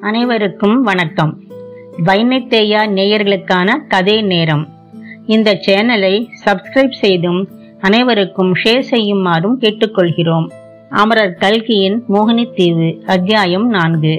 அனைவருக்கும் வணக்கம் வைனைத்தேயா நேயர்களுக்கான கதை நேரம் இந்த சேனலை சப்ஸ்கிரைப் செய்தும் அனைவருக்கும் ஷேர் செய்யுமாறும் கேட்டுக்கொள்கிறோம் அமரர் கல்கியின் மோகினித்தீவு அத்தியாயம் நான்கு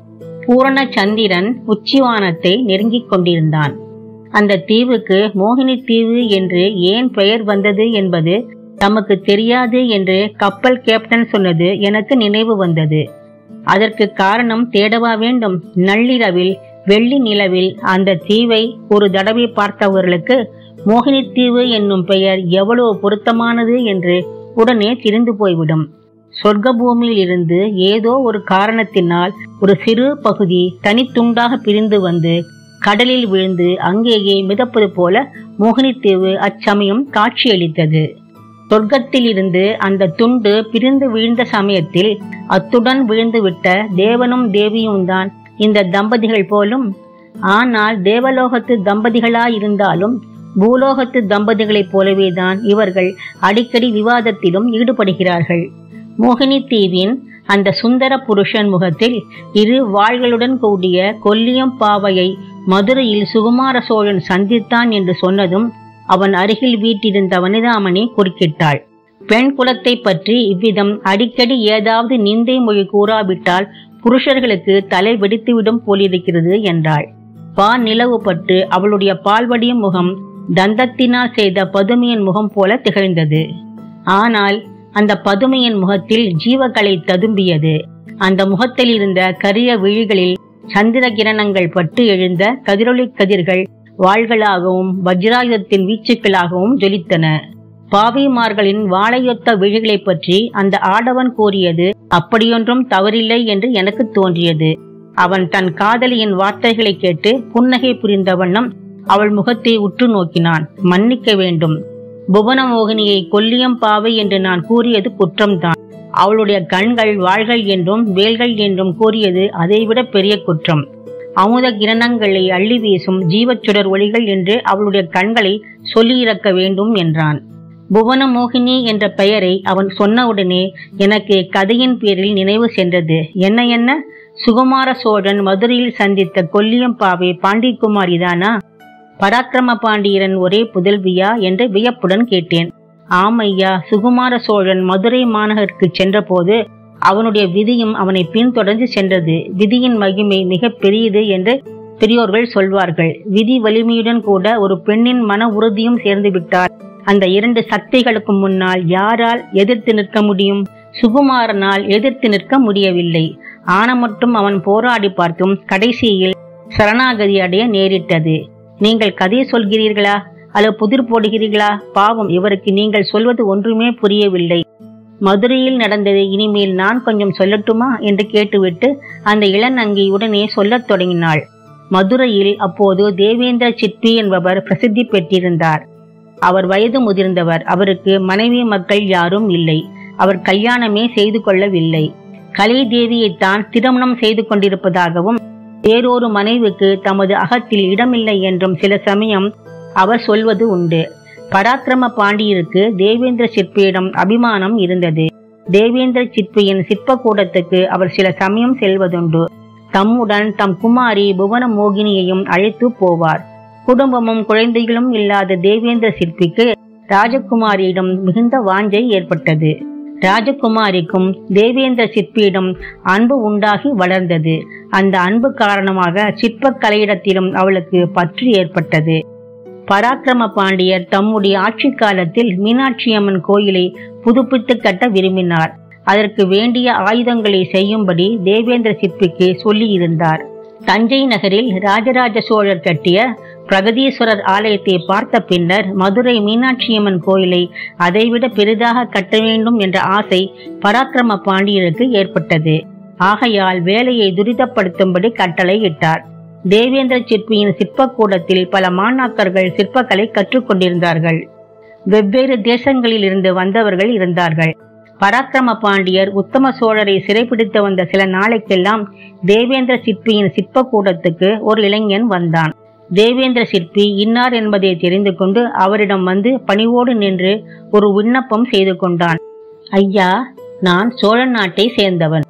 பூரண சந்திரன் உச்சிவானத்தை நெருங்கிக் கொண்டிருந்தான் அந்த தீவுக்கு மோகினித்தீவு என்று ஏன் பெயர் வந்தது என்பது தமக்கு தெரியாது என்று கப்பல் கேப்டன் சொன்னது எனக்கு நினைவு வந்தது அதற்கு காரணம் தேடவா வேண்டும் நள்ளிரவில் வெள்ளி நிலவில் அந்த தீவை ஒரு தடவை பார்த்தவர்களுக்கு மோகினித்தீவு என்னும் பெயர் எவ்வளவு பொருத்தமானது என்று உடனே தெரிந்து போய்விடும் சொர்க்க பூமியில் இருந்து ஏதோ ஒரு காரணத்தினால் ஒரு சிறு பகுதி தனித்துண்டாக பிரிந்து வந்து கடலில் விழுந்து அங்கேயே மிதப்பது போல மோகினித்தீவு அச்சமயம் காட்சியளித்தது சொர்க்கத்தில் இருந்து அந்த துண்டு பிரிந்து வீழ்ந்த சமயத்தில் அத்துடன் விழுந்துவிட்ட தேவனும் தேவியும் தான் இந்த தம்பதிகள் போலும் ஆனால் தேவலோகத்து தம்பதிகளாயிருந்தாலும் பூலோகத்து தம்பதிகளைப் போலவே தான் இவர்கள் அடிக்கடி விவாதத்திலும் ஈடுபடுகிறார்கள் மோகினி தீவின் அந்த சுந்தர புருஷன் முகத்தில் இரு வாள்களுடன் கூடிய கொல்லியம் பாவையை மதுரையில் சுகுமார சோழன் சந்தித்தான் என்று சொன்னதும் அவன் அருகில் வீட்டிருந்த வனிதாமணி குறுக்கிட்டாள் பெண் குலத்தை பற்றி இவ்விதம் அடிக்கடி ஏதாவது நிந்தை மொழி கூறாவிட்டால் புருஷர்களுக்கு தலை வெடித்துவிடும் போலிருக்கிறது என்றாள் பா நிலவுபட்டு அவளுடைய பால்வடியும் முகம் தந்தத்தினால் செய்த பதுமையின் முகம் போல திகழ்ந்தது ஆனால் அந்த பதுமையின் முகத்தில் ஜீவகலை ததும்பியது அந்த முகத்தில் இருந்த கரிய விழிகளில் சந்திர கிரணங்கள் பட்டு எழுந்த கதிரொளி கதிர்கள் வாள்களாகவும் வஜ்ராயுதத்தின் வீச்சுக்களாகவும் ஜொலித்தன பாவிமார்களின் வாழையொத்த விழிகளை பற்றி அந்த ஆடவன் கூறியது அப்படியொன்றும் தவறில்லை என்று எனக்கு தோன்றியது அவன் தன் காதலியின் வார்த்தைகளை கேட்டு புன்னகை புரிந்த வண்ணம் அவள் முகத்தை உற்று நோக்கினான் மன்னிக்க வேண்டும் புவனமோகினியை கொல்லியம் பாவை என்று நான் கூறியது குற்றம்தான் அவளுடைய கண்கள் வாள்கள் என்றும் வேல்கள் என்றும் கூறியது அதைவிட பெரிய குற்றம் அமுத கிரணங்களை அள்ளி வீசும் ஜீவச்சுடர் ஒளிகள் என்று அவளுடைய கண்களை சொல்லியிறக்க வேண்டும் என்றான் புவனமோகினி என்ற பெயரை அவன் சொன்னவுடனே எனக்கு கதையின் பேரில் நினைவு சென்றது என்ன என்ன சுகுமார சோழன் மதுரையில் சந்தித்த கொல்லியம் பாவை பாண்டிக்குமாரிதானா பராக்கிரம பாண்டியரன் ஒரே புதல்வியா என்று வியப்புடன் கேட்டேன் ஆமையா சுகுமார சோழன் மதுரை மாநகருக்கு சென்றபோது அவனுடைய விதியும் அவனை பின்தொடர்ந்து சென்றது விதியின் மகிமை மிக பெரியது என்று பெரியோர்கள் சொல்வார்கள் விதி வலிமையுடன் கூட ஒரு பெண்ணின் மன உறுதியும் சேர்ந்து விட்டார் அந்த இரண்டு சக்திகளுக்கு முன்னால் யாரால் எதிர்த்து நிற்க முடியும் சுகுமாரனால் எதிர்த்து நிற்க முடியவில்லை ஆன மட்டும் அவன் போராடி பார்த்தும் கடைசியில் சரணாகதி அடைய நேரிட்டது நீங்கள் கதை சொல்கிறீர்களா அல்லது புதிர் போடுகிறீர்களா பாவம் இவருக்கு நீங்கள் சொல்வது ஒன்றுமே புரியவில்லை மதுரையில் நடந்ததை இனிமேல் நான் கொஞ்சம் சொல்லட்டுமா என்று கேட்டுவிட்டு அந்த இளநங்கை உடனே சொல்லத் தொடங்கினாள் மதுரையில் அப்போது தேவேந்திர சிற்பி என்பவர் பிரசித்தி பெற்றிருந்தார் அவர் வயது முதிர்ந்தவர் அவருக்கு மனைவி மக்கள் யாரும் இல்லை அவர் கல்யாணமே செய்து கொள்ளவில்லை கலை தேவியைத்தான் திருமணம் செய்து கொண்டிருப்பதாகவும் வேறொரு மனைவிக்கு தமது அகத்தில் இடமில்லை என்றும் சில சமயம் அவர் சொல்வது உண்டு பராக்கிரம பாண்டியருக்கு தேவேந்திர சிற்பியிடம் அபிமானம் இருந்தது தேவேந்திர சிற்பியின் சிற்பக்கூடத்துக்கு அவர் சில சமயம் செல்வதுண்டு தம்முடன் தம் குமாரி புவன மோகினியையும் அழைத்து போவார் குடும்பமும் குழந்தைகளும் இல்லாத தேவேந்திர சிற்பிக்கு ராஜகுமாரியிடம் மிகுந்த வாஞ்சை ஏற்பட்டது ராஜகுமாரிக்கும் தேவேந்திர சிற்பியிடம் அன்பு உண்டாகி வளர்ந்தது அந்த அன்பு காரணமாக சிற்பக்கலையிடத்திலும் அவளுக்கு பற்று ஏற்பட்டது பராக்கிரம பாண்டியர் தம்முடைய ஆட்சி காலத்தில் மீனாட்சி அம்மன் கோயிலை புதுப்பித்து கட்ட விரும்பினார் அதற்கு வேண்டிய ஆயுதங்களை செய்யும்படி தேவேந்திர சிற்பிக்கு சொல்லியிருந்தார் தஞ்சை நகரில் ராஜராஜ சோழர் கட்டிய பிரகதீஸ்வரர் ஆலயத்தை பார்த்த பின்னர் மதுரை மீனாட்சியம்மன் கோயிலை அதைவிட பெரிதாக கட்ட வேண்டும் என்ற ஆசை பராக்கிரம பாண்டியருக்கு ஏற்பட்டது ஆகையால் வேலையை துரிதப்படுத்தும்படி கட்டளை இட்டார் தேவேந்திர சிற்பியின் சிற்பக்கூடத்தில் பல மாணாக்கர்கள் சிற்பக்கலை கற்றுக்கொண்டிருந்தார்கள் வெவ்வேறு தேசங்களில் இருந்து வந்தவர்கள் இருந்தார்கள் பராக்கிரம பாண்டியர் உத்தம சோழரை சிறைப்பிடித்து வந்த சில நாளைக்கெல்லாம் தேவேந்திர சிற்பியின் சிற்பக்கூடத்துக்கு ஒரு இளைஞன் வந்தான் தேவேந்திர சிற்பி இன்னார் என்பதை தெரிந்து கொண்டு அவரிடம் வந்து பணிவோடு நின்று ஒரு விண்ணப்பம் செய்து கொண்டான் ஐயா நான் சோழ நாட்டை சேர்ந்தவன்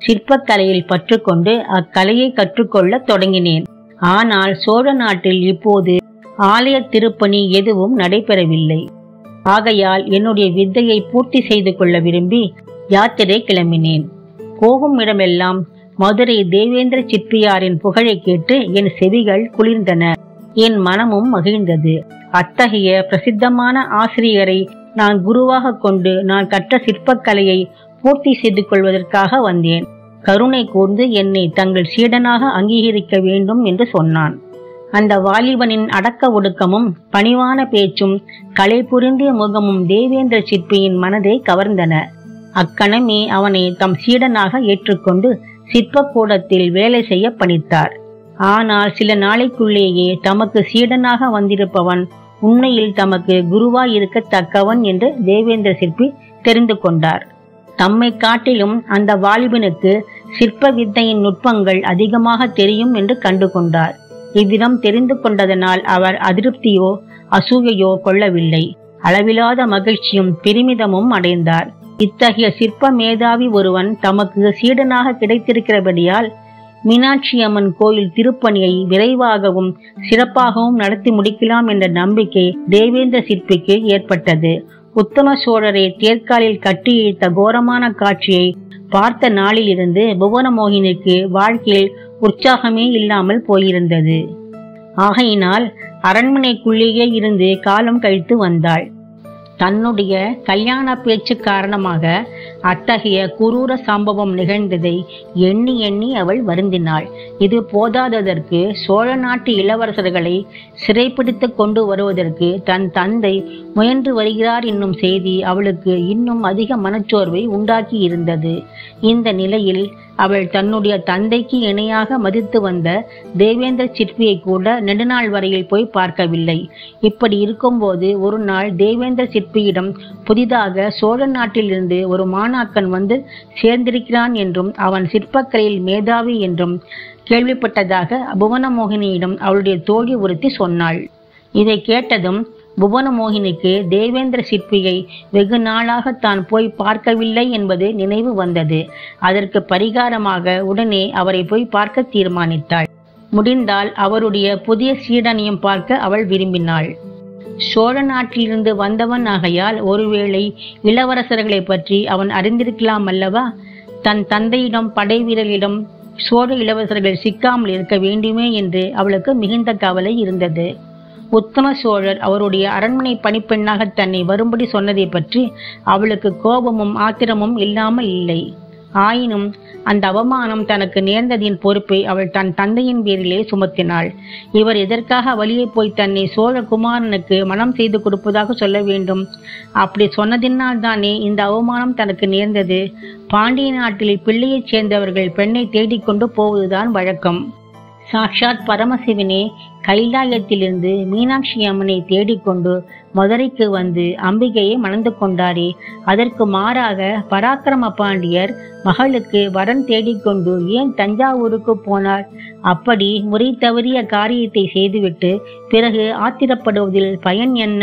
சிற்பக்கலையில் பற்றுக்கொண்டு அக்கலையை கற்றுக்கொள்ளத் தொடங்கினேன் ஆனால் சோழ நாட்டில் இப்போது ஆலய திருப்பணி எதுவும் நடைபெறவில்லை ஆகையால் என்னுடைய வித்தையை பூர்த்தி செய்து கொள்ள விரும்பி யாத்திரை கிளம்பினேன் போகும் இடமெல்லாம் மதுரை தேவேந்திர சிற்பியாரின் புகழை கேட்டு என் செவிகள் குளிர்ந்தன என் மனமும் மகிழ்ந்தது அத்தகைய பிரசித்தமான ஆசிரியரை நான் குருவாக கொண்டு நான் கற்ற சிற்பக்கலையை பூர்த்தி செய்து கொள்வதற்காக வந்தேன் கருணை கூர்ந்து என்னை தங்கள் சீடனாக அங்கீகரிக்க வேண்டும் என்று சொன்னான் அந்த வாலிபனின் அடக்க ஒடுக்கமும் பணிவான பேச்சும் கலை புரிந்திய முகமும் தேவேந்திர சிற்பியின் மனதை கவர்ந்தன அக்கணமே அவனை தம் சீடனாக ஏற்றுக்கொண்டு சிற்பக்கூடத்தில் வேலை செய்ய பணித்தார் ஆனால் சில நாளைக்குள்ளேயே தமக்கு சீடனாக வந்திருப்பவன் உண்மையில் தமக்கு குருவாய் இருக்கத்தக்கவன் என்று தேவேந்திர சிற்பி தெரிந்து கொண்டார் தம்மை காட்டிலும் அந்த வாலிபனுக்கு சிற்ப வித்தையின் நுட்பங்கள் அதிகமாக தெரியும் என்று கண்டு கொண்டார் இவ்விதம் தெரிந்து கொண்டதனால் அவர் அதிருப்தியோ அசூயையோ கொள்ளவில்லை அளவிலாத மகிழ்ச்சியும் பெருமிதமும் அடைந்தார் இத்தகைய சிற்ப மேதாவி ஒருவன் தமக்கு சீடனாக கிடைத்திருக்கிறபடியால் மீனாட்சி அம்மன் கோயில் திருப்பணியை விரைவாகவும் சிறப்பாகவும் நடத்தி முடிக்கலாம் என்ற நம்பிக்கை தேவேந்திர சிற்பிக்கு ஏற்பட்டது உத்தம சோழரை தேர்காலில் கட்டி இழுத்த கோரமான காட்சியை பார்த்த நாளிலிருந்து புவனமோகினிக்கு வாழ்க்கையில் உற்சாகமே இல்லாமல் போயிருந்தது ஆகையினால் அரண்மனைக்குள்ளேயே இருந்து காலம் கழித்து வந்தாள் தன்னுடைய கல்யாண பேச்சு காரணமாக அத்தகைய குரூர சம்பவம் நிகழ்ந்ததை எண்ணி எண்ணி அவள் வருந்தினாள் இது போதாததற்கு சோழ நாட்டு இளவரசர்களை சிறைப்பிடித்து கொண்டு வருவதற்கு தன் தந்தை முயன்று வருகிறார் என்னும் செய்தி அவளுக்கு இன்னும் அதிக மனச்சோர்வை உண்டாக்கி இருந்தது இந்த நிலையில் அவள் தன்னுடைய தந்தைக்கு இணையாக மதித்து வந்த தேவேந்திர சிற்பியை கூட நெடுநாள் வரையில் போய் பார்க்கவில்லை இப்படி இருக்கும்போது ஒரு நாள் தேவேந்திர சிற்பியிடம் புதிதாக சோழ நாட்டிலிருந்து ஒரு மாணாக்கன் வந்து சேர்ந்திருக்கிறான் என்றும் அவன் சிற்பக்கலையில் மேதாவி என்றும் கேள்விப்பட்டதாக புவனமோகினியிடம் அவளுடைய தோழி ஒருத்தி சொன்னாள் இதை கேட்டதும் புவனமோகினிக்கு தேவேந்திர சிற்பியை வெகு நாளாக தான் போய் பார்க்கவில்லை என்பது நினைவு வந்தது அதற்கு பரிகாரமாக உடனே அவரை போய் பார்க்க தீர்மானித்தாள் முடிந்தால் அவருடைய புதிய சீடனையும் பார்க்க அவள் விரும்பினாள் சோழ நாட்டிலிருந்து வந்தவன் ஆகையால் ஒருவேளை இளவரசர்களை பற்றி அவன் அறிந்திருக்கலாம் அல்லவா தன் தந்தையிடம் படை வீரர்களிடம் சோழ இளவரசர்கள் சிக்காமல் இருக்க வேண்டுமே என்று அவளுக்கு மிகுந்த கவலை இருந்தது உத்தம சோழர் அவருடைய அரண்மனை பணிப்பெண்ணாக தன்னை வரும்படி சொன்னதை பற்றி அவளுக்கு கோபமும் ஆத்திரமும் இல்லாமல் இல்லை ஆயினும் அந்த அவமானம் தனக்கு நேர்ந்ததின் பொறுப்பை அவள் தன் தந்தையின் பேரிலே சுமத்தினாள் இவர் எதற்காக வழியே போய் தன்னை சோழ குமாரனுக்கு மனம் செய்து கொடுப்பதாக சொல்ல வேண்டும் அப்படி சொன்னதினால் தானே இந்த அவமானம் தனக்கு நேர்ந்தது பாண்டிய நாட்டில் பிள்ளையைச் சேர்ந்தவர்கள் பெண்ணை தேடிக்கொண்டு போவதுதான் வழக்கம் சாக்ஷாத் பரமசிவனே கைலாயத்திலிருந்து மீனாட்சி அம்மனை தேடிக்கொண்டு மதுரைக்கு வந்து அம்பிகையை மணந்து கொண்டாரே அதற்கு மாறாக பராக்கிரம பாண்டியர் மகளுக்கு வரன் தேடிக்கொண்டு ஏன் தஞ்சாவூருக்கு போனார் அப்படி முறை தவறிய காரியத்தை செய்துவிட்டு பிறகு ஆத்திரப்படுவதில் பயன் என்ன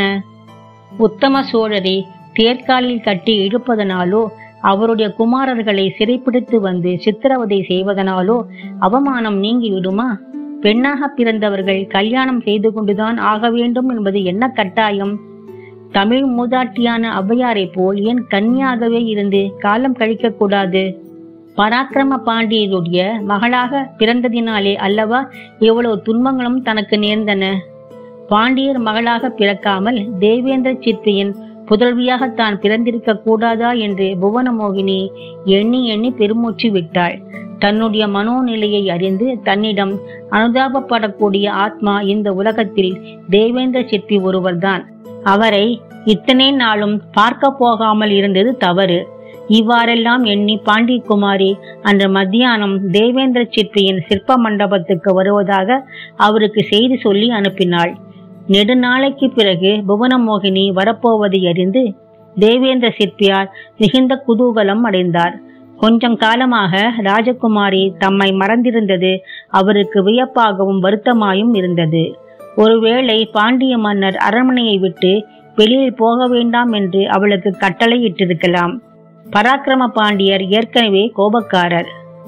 உத்தம சோழரை தேர்காலில் கட்டி இழுப்பதனாலோ அவருடைய குமாரர்களை சிறைப்பிடித்து வந்து சித்திரவதை செய்வதனாலோ அவமானம் நீங்கிவிடுமா பெண்ணாக பிறந்தவர்கள் கல்யாணம் செய்து கொண்டுதான் ஆக வேண்டும் என்பது என்ன கட்டாயம் தமிழ் மூதாட்டியான ஔவையாரை போல் ஏன் கன்னியாகவே இருந்து காலம் கழிக்க கூடாது பராக்கிரம பாண்டியருடைய மகளாக பிறந்ததினாலே அல்லவா இவ்வளவு துன்பங்களும் தனக்கு நேர்ந்தன பாண்டியர் மகளாக பிறக்காமல் தேவேந்திர சிற்பியின் புதல்வியாக தான் பிறந்திருக்க கூடாதா என்று புவனமோகினி எண்ணி எண்ணி பெருமூச்சு விட்டாள் தன்னுடைய மனோநிலையை அறிந்து தன்னிடம் அனுதாபப்படக்கூடிய ஆத்மா இந்த உலகத்தில் தேவேந்திர சிற்பி ஒருவர்தான் அவரை இத்தனை நாளும் பார்க்க போகாமல் இருந்தது தவறு இவ்வாறெல்லாம் எண்ணி பாண்டியகுமாரி அன்று மத்தியானம் தேவேந்திர சிற்பியின் சிற்ப மண்டபத்துக்கு வருவதாக அவருக்கு செய்தி சொல்லி அனுப்பினாள் நெடுநாளைக்கு பிறகு புவனமோகினி வரப்போவதை அறிந்து தேவேந்திர சிற்பியார் மிகுந்த குதூகலம் அடைந்தார் கொஞ்சம் காலமாக ராஜகுமாரி தம்மை மறந்திருந்தது அவருக்கு வியப்பாகவும் வருத்தமாயும் இருந்தது ஒருவேளை பாண்டிய மன்னர் அரண்மனையை விட்டு வெளியில் போக வேண்டாம் என்று அவளுக்கு கட்டளை இட்டிருக்கலாம் பராக்கிரம பாண்டியர் ஏற்கனவே கோபக்காரர்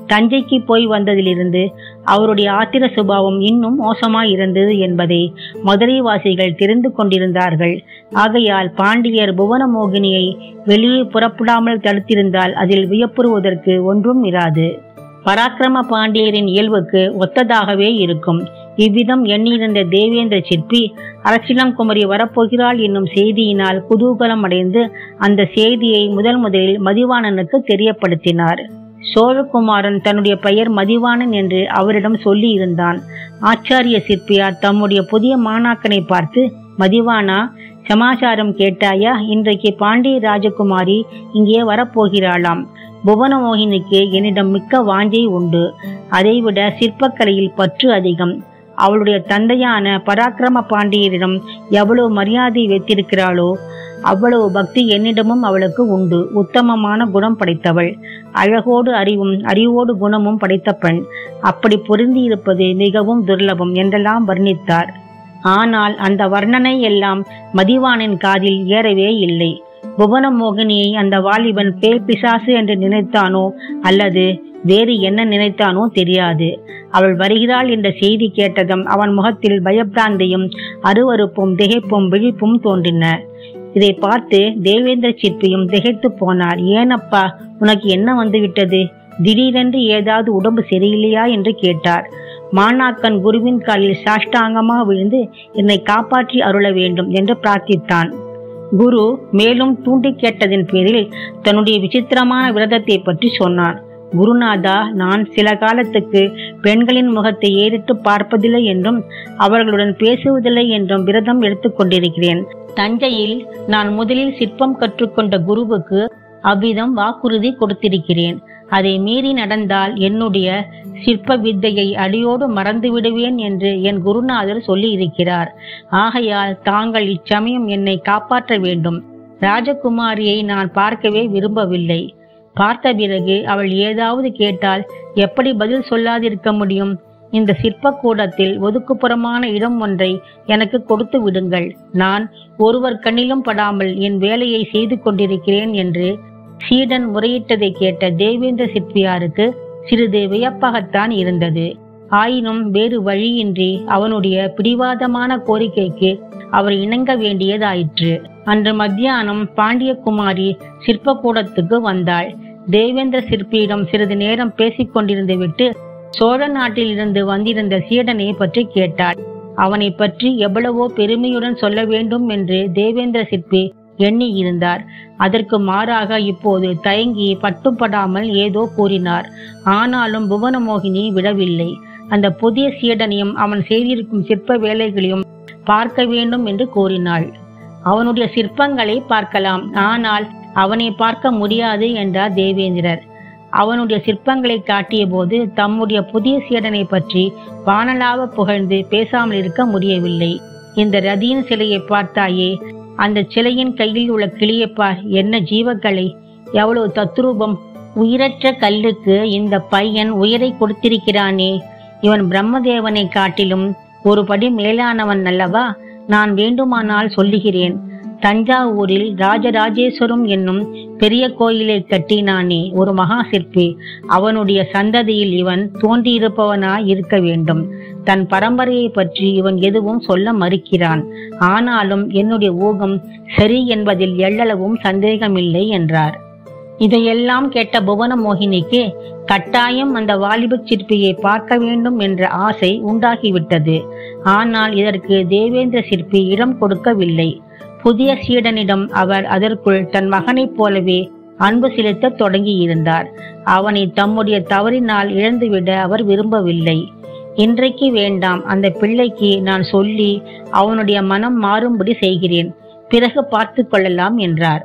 தஞ்சைக்கு போய் வந்ததிலிருந்து அவருடைய ஆத்திர சுபாவம் இன்னும் மோசமாய் இருந்தது என்பதை மதுரைவாசிகள் தெரிந்து கொண்டிருந்தார்கள் ஆகையால் பாண்டியர் புவனமோகினியை வெளியே புறப்படாமல் தடுத்திருந்தால் அதில் வியப்புறுவதற்கு ஒன்றும் இராது பராக்கிரம பாண்டியரின் இயல்புக்கு ஒத்ததாகவே இருக்கும் இவ்விதம் எண்ணியிருந்த தேவேந்திர சிற்பி அரசிலங்குமரி வரப்போகிறாள் என்னும் செய்தியினால் குதூகலம் அடைந்து அந்த செய்தியை முதல் முதலில் மதிவாணனுக்கு தெரியப்படுத்தினார் சோழகுமாரன் தன்னுடைய பெயர் மதிவாணன் என்று அவரிடம் சொல்லி இருந்தான் ஆச்சாரிய சிற்பியார் தம்முடைய புதிய மாணாக்கனை பார்த்து மதிவானா சமாச்சாரம் கேட்டாயா இன்றைக்கு பாண்டிய ராஜகுமாரி இங்கே வரப்போகிறாளாம் புவனமோகினிக்கு என்னிடம் மிக்க வாஞ்சை உண்டு அதைவிட சிற்பக்கலையில் பற்று அதிகம் அவளுடைய தந்தையான பராக்கிரம பாண்டியரிடம் எவ்வளவு மரியாதை வைத்திருக்கிறாளோ அவ்வளவு பக்தி என்னிடமும் அவளுக்கு உண்டு உத்தமமான குணம் படைத்தவள் அழகோடு அறிவும் அறிவோடு குணமும் படைத்த பெண் அப்படி பொருந்தி இருப்பது மிகவும் துர்லபம் என்றெல்லாம் வர்ணித்தார் ஆனால் அந்த வர்ணனை எல்லாம் மதிவானின் காதில் ஏறவே இல்லை புவன மோகினியை அந்த வாலிபன் பேய் பிசாசு என்று நினைத்தானோ அல்லது வேறு என்ன நினைத்தானோ தெரியாது அவள் வருகிறாள் என்ற செய்தி கேட்டதும் அவன் முகத்தில் பயப்பிராந்தியும் அருவருப்பும் திகைப்பும் விழிப்பும் தோன்றின இதை பார்த்து தேவேந்திர சிற்பியும் திகைத்து போனார் ஏனப்பா உனக்கு என்ன வந்துவிட்டது திடீரென்று ஏதாவது உடம்பு சரியில்லையா என்று கேட்டார் மாணாக்கன் குருவின் காலில் சாஷ்டாங்கமாக விழுந்து என்னை காப்பாற்றி அருள வேண்டும் என்று பிரார்த்தித்தான் குரு மேலும் தூண்டி கேட்டதின் பேரில் தன்னுடைய விசித்திரமான விரதத்தை பற்றி சொன்னான் குருநாதா நான் சில காலத்துக்கு பெண்களின் முகத்தை ஏறிட்டு பார்ப்பதில்லை என்றும் அவர்களுடன் பேசுவதில்லை என்றும் விரதம் எடுத்துக்கொண்டிருக்கிறேன் தஞ்சையில் நான் முதலில் சிற்பம் கற்றுக்கொண்ட குருவுக்கு அவ்விதம் வாக்குறுதி கொடுத்திருக்கிறேன் அதை மீறி நடந்தால் என்னுடைய சிற்ப வித்தையை அடியோடு மறந்து விடுவேன் என்று என் குருநாதர் சொல்லி இருக்கிறார் ஆகையால் தாங்கள் இச்சமயம் என்னை காப்பாற்ற வேண்டும் ராஜகுமாரியை நான் பார்க்கவே விரும்பவில்லை பார்த்த பிறகு அவள் ஏதாவது கேட்டால் எப்படி பதில் சொல்லாதிருக்க முடியும் இந்த சிற்பக்கூடத்தில் ஒதுக்குப்புறமான இடம் ஒன்றை எனக்கு கொடுத்து விடுங்கள் நான் ஒருவர் கண்ணிலும் படாமல் என் வேலையை செய்து கொண்டிருக்கிறேன் என்று சீடன் முறையிட்டதை கேட்ட தேவேந்திர சிற்பியாருக்கு சிறிது வியப்பாகத்தான் இருந்தது ஆயினும் வேறு வழியின்றி அவனுடைய பிடிவாதமான கோரிக்கைக்கு அவர் இணங்க வேண்டியதாயிற்று அன்று மத்தியானம் பாண்டியகுமாரி சிற்பக்கூடத்துக்கு வந்தாள் தேவேந்திர சிற்பியிடம் சிறிது நேரம் பேசிக் கொண்டிருந்து விட்டு சோழ நாட்டில் இருந்து வந்திருந்த சீடனை பற்றி கேட்டாள் அவனை பற்றி எவ்வளவோ பெருமையுடன் சொல்ல வேண்டும் என்று தேவேந்திர சிற்பி எண்ணி இருந்தார் அதற்கு மாறாக இப்போது தயங்கி பட்டுப்படாமல் ஏதோ கூறினார் ஆனாலும் புவனமோகினி விடவில்லை அந்த புதிய சீடனையும் அவன் செய்திருக்கும் சிற்ப வேலைகளையும் பார்க்க வேண்டும் என்று கூறினாள் அவனுடைய சிற்பங்களை பார்க்கலாம் ஆனால் அவனை பார்க்க முடியாது என்றார் தேவேந்திரர் அவனுடைய சிற்பங்களை காட்டிய போது தம்முடைய புதிய சீடனை பற்றி வானலாவ புகழ்ந்து பேசாமல் இருக்க முடியவில்லை இந்த ரதியின் சிலையை பார்த்தாயே அந்த சிலையின் கையில் உள்ள கிளியப்பார் என்ன ஜீவக்கலை எவ்வளவு தத்ரூபம் உயிரற்ற கல்லுக்கு இந்த பையன் உயிரை கொடுத்திருக்கிறானே இவன் பிரம்மதேவனை காட்டிலும் ஒரு படி மேலானவன் அல்லவா நான் வேண்டுமானால் சொல்லுகிறேன் தஞ்சாவூரில் ராஜராஜேஸ்வரம் என்னும் பெரிய கோயிலை கட்டினானே ஒரு மகா சிற்பி அவனுடைய சந்ததியில் இவன் தோன்றியிருப்பவனாய் இருக்க வேண்டும் தன் பரம்பரையை பற்றி இவன் எதுவும் சொல்ல மறுக்கிறான் ஆனாலும் என்னுடைய ஊகம் சரி என்பதில் எள்ளளவும் சந்தேகமில்லை என்றார் இதையெல்லாம் கேட்ட புவன மோகினிக்கு கட்டாயம் அந்த வாலிப சிற்பியை பார்க்க வேண்டும் என்ற ஆசை உண்டாகிவிட்டது ஆனால் இதற்கு தேவேந்திர சிற்பி இடம் கொடுக்கவில்லை புதிய சீடனிடம் அவர் அதற்குள் தன் மகனைப் போலவே அன்பு செலுத்த தொடங்கியிருந்தார் அவனை தம்முடைய தவறினால் இழந்துவிட அவர் விரும்பவில்லை இன்றைக்கு வேண்டாம் அந்த பிள்ளைக்கு நான் சொல்லி அவனுடைய மனம் மாறும்படி செய்கிறேன் பிறகு பார்த்து கொள்ளலாம் என்றார்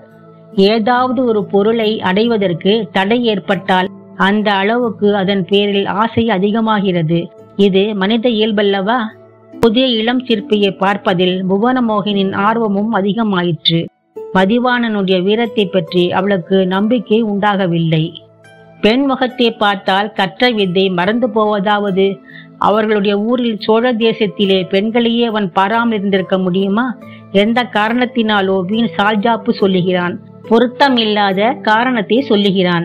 ஏதாவது ஒரு பொருளை அடைவதற்கு தடை ஏற்பட்டால் அந்த அளவுக்கு அதன் பேரில் ஆசை அதிகமாகிறது இது மனித இயல்பல்லவா புதிய இளம் சிற்பியை பார்ப்பதில் புவனமோகினின் ஆர்வமும் அதிகமாயிற்று மதிவாணனுடைய வீரத்தை பற்றி அவளுக்கு நம்பிக்கை உண்டாகவில்லை பெண் முகத்தை பார்த்தால் கற்ற வித்தை மறந்து போவதாவது அவர்களுடைய ஊரில் சோழ தேசத்திலே பெண்களையே அவன் பாராமல் இருந்திருக்க முடியுமா எந்த காரணத்தினாலோ வீண் சால்ஜாப்பு சொல்லுகிறான் பொருத்தமில்லாத காரணத்தை சொல்லுகிறான்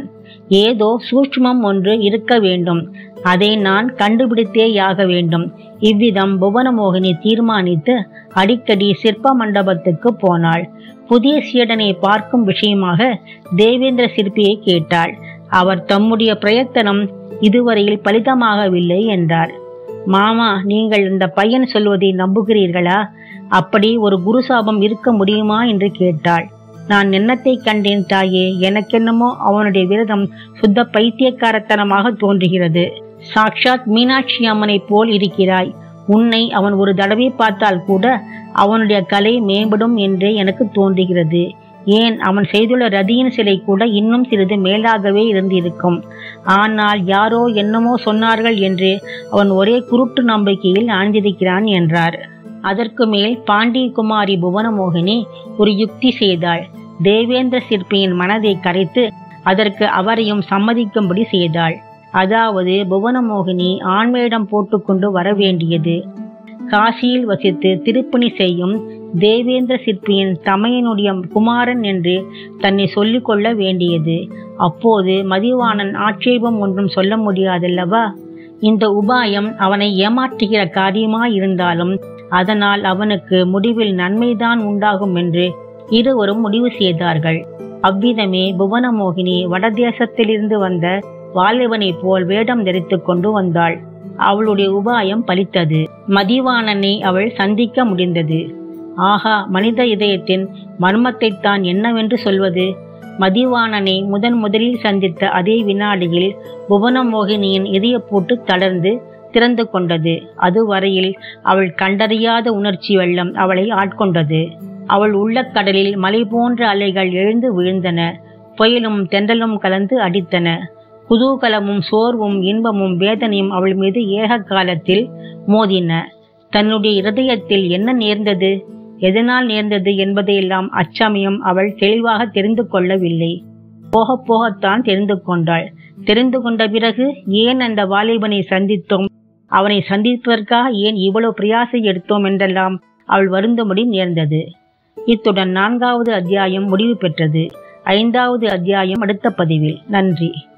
ஏதோ சூட்சுமம் ஒன்று இருக்க வேண்டும் அதை நான் கண்டுபிடித்தேயாக வேண்டும் இவ்விதம் புவனமோகினி தீர்மானித்து அடிக்கடி சிற்ப மண்டபத்துக்கு போனாள் புதிய சீடனை பார்க்கும் விஷயமாக தேவேந்திர சிற்பியை கேட்டாள் அவர் தம்முடைய பிரயத்தனம் இதுவரையில் பலிதமாகவில்லை என்றார் மாமா நீங்கள் இந்த பையன் சொல்வதை நம்புகிறீர்களா அப்படி ஒரு குருசாபம் இருக்க முடியுமா என்று கேட்டாள் நான் எண்ணத்தை கண்டேன் தாயே எனக்கென்னமோ அவனுடைய விரதம் சுத்த பைத்தியக்காரத்தனமாக தோன்றுகிறது சாக்ஷாத் மீனாட்சி அம்மனைப் போல் இருக்கிறாய் உன்னை அவன் ஒரு தடவை பார்த்தால் கூட அவனுடைய கலை மேம்படும் என்றே எனக்கு தோன்றுகிறது ஏன் அவன் செய்துள்ள ரதியின் சிலை கூட இன்னும் சிறிது மேலாகவே இருந்திருக்கும் ஆனால் யாரோ என்னமோ சொன்னார்கள் என்று அவன் ஒரே குருட்டு நம்பிக்கையில் ஆழ்ந்திருக்கிறான் என்றார் அதற்கு மேல் பாண்டியகுமாரி புவனமோகினி ஒரு யுக்தி செய்தாள் தேவேந்திர சிற்பியின் மனதை கரைத்து அதற்கு அவரையும் சம்மதிக்கும்படி செய்தாள் அதாவது புவனமோகினி ஆண்மையிடம் போட்டுக்கொண்டு வர வேண்டியது காசியில் வசித்து திருப்பணி செய்யும் தேவேந்திர சிற்பியின் தமையனுடைய குமாரன் என்று தன்னை சொல்லிக் கொள்ள வேண்டியது அப்போது மதிவாணன் ஆட்சேபம் ஒன்றும் சொல்ல முடியாதல்லவா இந்த உபாயம் அவனை ஏமாற்றுகிற காரியமாயிருந்தாலும் அதனால் அவனுக்கு முடிவில் நன்மைதான் உண்டாகும் என்று இருவரும் முடிவு செய்தார்கள் அவ்விதமே புவனமோகினி வடதேசத்திலிருந்து வந்த வாலிபனைப் போல் வேடம் தரித்து கொண்டு வந்தாள் அவளுடைய உபாயம் பலித்தது மதிவாணனை அவள் சந்திக்க முடிந்தது ஆகா மனித இதயத்தின் மர்மத்தை தான் என்னவென்று சொல்வது மதிவாணனை முதன் முதலில் சந்தித்த அதே வினாடியில் புவனமோகினியின் இதயப்பூட்டு தளர்ந்து திறந்து கொண்டது அதுவரையில் அவள் கண்டறியாத உணர்ச்சி வெள்ளம் அவளை ஆட்கொண்டது அவள் உள்ளக்கடலில் மலை போன்ற அலைகள் எழுந்து விழுந்தன புயலும் தென்றலும் கலந்து அடித்தன குதூகலமும் சோர்வும் இன்பமும் வேதனையும் அவள் மீது ஏக காலத்தில் மோதின தன்னுடைய இருதயத்தில் என்ன நேர்ந்தது எதனால் நேர்ந்தது என்பதையெல்லாம் அச்சமயம் அவள் தெளிவாக தெரிந்து கொள்ளவில்லை போக போகத்தான் தெரிந்து கொண்டாள் தெரிந்து கொண்ட பிறகு ஏன் அந்த வாலிபனை சந்தித்தோம் அவனை சந்திப்பதற்காக ஏன் இவ்வளவு பிரயாசை எடுத்தோம் என்றெல்லாம் அவள் வருந்தும்படி நேர்ந்தது இத்துடன் நான்காவது அத்தியாயம் முடிவு பெற்றது ஐந்தாவது அத்தியாயம் அடுத்த பதிவில் நன்றி